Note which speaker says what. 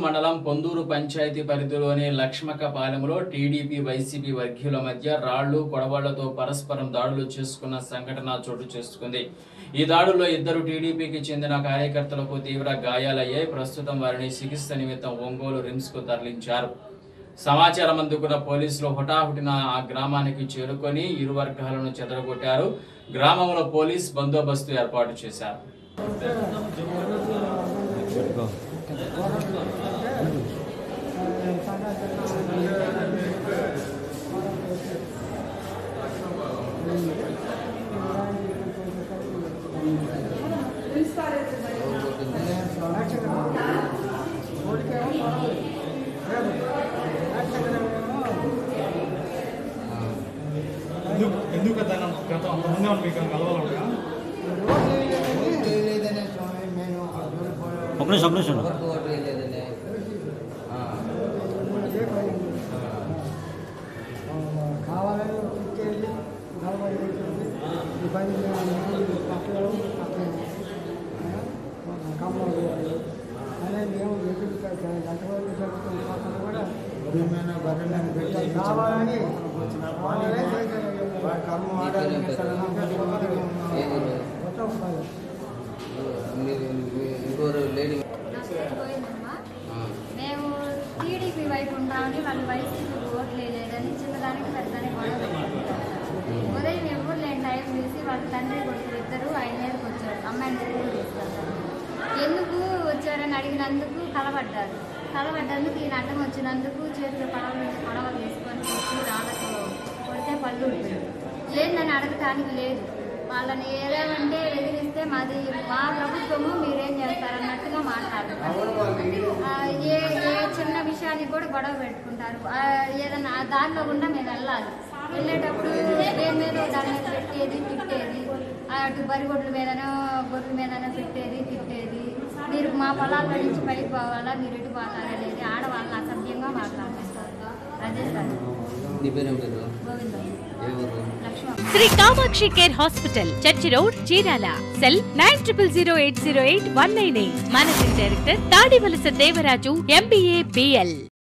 Speaker 1: మండలం పొందూరు పంచాయతీ పరిధిలోని లక్ష్మకపాలెంలో TDP YCP వర్గీయుల మధ్య రాళ్లు కొడవళ్లతో పరస్పరం దాడులు చేసుకున్న సంఘటన చోటు చేసుకుంది ఈ దాడుల్లో ఇద్దరు టీడీపీకి చెందిన కార్యకర్తలకు తీవ్ర గాయాలయ్యాయి ప్రస్తుతం వారిని చికిత్స నిమిత్తం ఒంగోలు రిమ్స్ కు తరలించారు సమాచారం అందుకున్న పోలీసులు హుటాహుటిన ఆ గ్రామానికి చేరుకొని ఇరు వర్గాలను చెదరగొట్టారు గ్రామంలో పోలీస్ బందోబస్తు ఏర్పాటు చేశారు
Speaker 2: ఎందుకు ఎందుకు పెద్ద గతం అంతమంది వాళ్ళు మీకు కలవాలంటా
Speaker 3: ఒక నిమిషం ఒక నిమిషం
Speaker 4: కావాలని తిట్టేది గడబడి పెట్టేది ఇబ్బంది పక్కలు పక్కన కమ్మలు అనేది మేము ఎదురు గంట వరకు జరుగుతున్న పక్కన కూడా కావాలని కర్మ
Speaker 5: ఇంకోరు లేడీ
Speaker 6: నా పేరు గోవిందమ్మ. మేము టీడీపీ వైపు ఉంటామని వాళ్ళు వైసీపీ ఓట్లు వేయలేదని చిన్నదానికి పెద్దదానికి గొడవ పెట్టుకుంటారు ఉదయం ఎవరు లేని టైం చూసి వాళ్ళ తండ్రి కొడుకులు ఇద్దరు ఆయన మీదకి వచ్చారు అమ్మాయిని స్కూల్ తీసుకెళ్తారు ఎందుకు వచ్చారని అడిగినందుకు కలబడ్డారు కలబడ్డందుకు ఈయన అడ్డం వచ్చినందుకు చేతిలో పడవలు పడవలు తీసుకొని వచ్చి రాళ్ళతో కొడితే పళ్ళు ఊడిపోయింది ఏందని అడగటానికి లేదు వాళ్ళని ఏదేమంటే ఎదిరిస్తే మాది మా ప్రభుత్వము మీరేం చేస్తారన్నట్టుగా మాట్లాడుతున్నారు ఆ, ఏ ఏ చిన్న విషయానికి కూడా గొడవ పెట్టుకుంటారు ఆ, ఏదైనా ఆ దారిలో గుండా మేము వెళ్ళాలి వెళ్ళేటప్పుడు దేని మీద దాని మీద పెట్టేది తిట్టేది అటు బరిగొడ్ల మీదనో గొర్రెల మీదనో పెట్టేది తిట్టేది మీరు మా పొలాల్లో నుంచి పైకి పోవాలా మీరు ఎటు పోతారనేది ఆడవాళ్ళని అసభ్యంగా మాట్లాడుతున్నారు అదే సార్
Speaker 5: నీ పేరేం పేరు
Speaker 6: గోవిందం
Speaker 5: ఏ ఊరు
Speaker 6: Lakshman
Speaker 7: Sri Kamakshi care hospital church road Chirala cell nine triple zero eight zero eight one nine eight managing director Tadivalasa Devaraju MBA BL